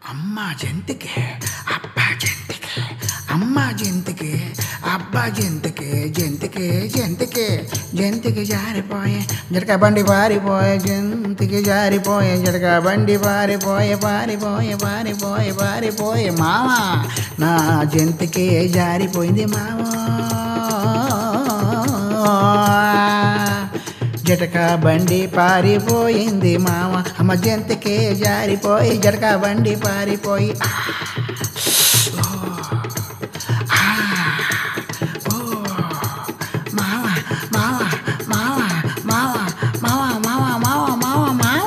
అమ్మ జంతికి అబ్బా జంతికి అమ్మ జంతికి అబ్బా జంతికి జంతికి జంతికి జంతికి జారిపోయే జడక బండి పారిపోయే జంతికి జారిపోయే జడక బండి పారిపోయే పారిపోయే పారిపోయే పారిపోయే మామ నా జంతికి జారిపోయింది మామ జటక బండి పారిపోయింది మామ అమ్మ జంతికే జారిపోయి జటక బండి పారిపోయి ఆ! ఓ! ఆ! ఓ! మామ మామ మామ మామ మామ మామ మామ మామ మామ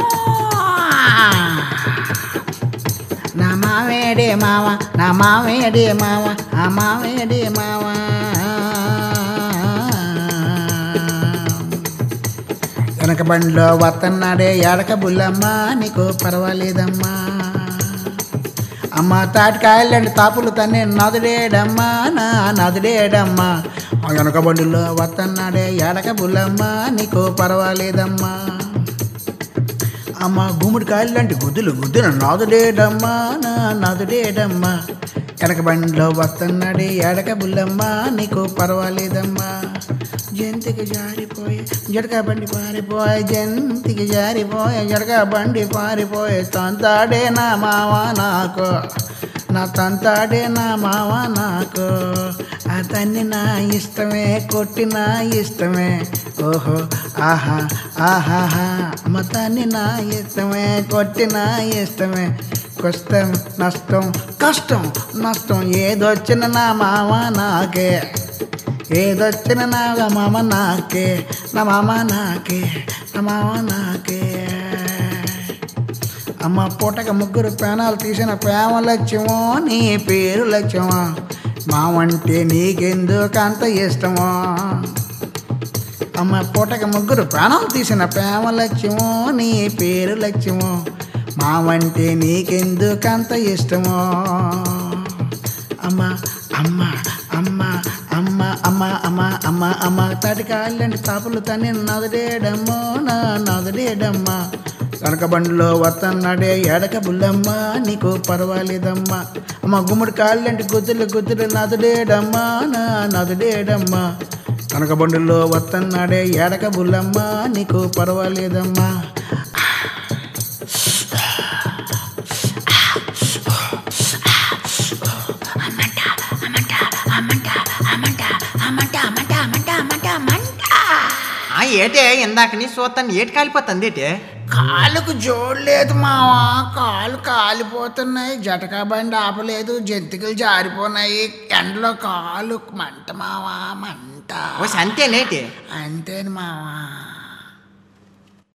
నా మావేడే మామ నా మావేడే మామ ఆ మావేడే మామ వెనక బండిలో వత్తన్నాడే ఎడక బుల్లమ్మ నీకు పర్వాలేదమ్మా అమ్మ తాటికాయలండి తాపులు తన్నే నదుడేడమ్మా నా నదుడేడమ్మా ఆ వెనక బండిలో వత్తన్నాడే ఎడక బుల్లమ్మ నీకు పర్వాలేదమ్మా అమ్మ గుమ్మడి కాయలు లాంటి గుద్దులు గుద్దున నాదుడేడమ్మా నా నాదుడేడమ్మా వెనక బండిలో వస్తున్నాడే ఎడక బుల్లమ్మ నీకు పర్వాలేదమ్మా జంతికి జారిపోయే జడక బండి పారిపోయే జంతికి జారిపోయే జడక బండి పారిపోయే తంతాడే నా మావ నాకు నా తంతాడే నా మావ నాకు అతన్ని నా ఇష్టమే కొట్టిన ఇష్టమే ఓహో ఆహా ఆహాహా మతాన్ని నా ఇష్టమే కొట్టిన ఇష్టమే కష్టం నష్టం కష్టం నష్టం ఏదొచ్చిన నా మామ నాకే ఏదొచ్చిన నా మామ నాకే నా మామ నాకే నా మామ నాకే అమ్మ పూటక ముగ్గురు పేనాలు తీసిన ప్రేమ లక్ష్యమో నీ పేరు లక్ష్యమో మావంటే నీకెందుకు అంత ఇష్టమో అమ్మ పూటక ముగ్గురు ప్రాణం తీసిన ప్రేమ లక్ష్యమో నీ పేరు లక్ష్యమో మావంటే నీకెందుకు అంత ఇష్టమో అమ్మ అమ్మ అమ్మ అమ్మ అమ్మ అమ్మ అమ్మ అమ్మ తాటికాళ్ళంటి తాపులు తని నదడేడమ్మో నా నదడేడమ్మా కనక బండిలో వస్తున్నాడే ఎడక బుల్లమ్మ నీకు పర్వాలేదమ్మా అమ్మ గుమ్మడి కాళ్ళంటి గుద్దులు గుద్దులు నదుడేడమ్మా నా నదుడేడమ్మా కనక బండిలో వస్తున్నాడే ఎడక బుల్లమ్మ నీకు పర్వాలేదమ్మా ఆ ఏటే ఇందాక నీ సూతాన్ని ఏటి కాలిపోతుంది ఏటే కాలుకు జోడలేదు మావా కాలు కాలిపోతున్నాయి జటకా బండి ఆపలేదు జంతికలు జారిపోయినాయి ఎండలో కాలు మంట మావా మంట ఓ అంతేనేటి అంతేని మావా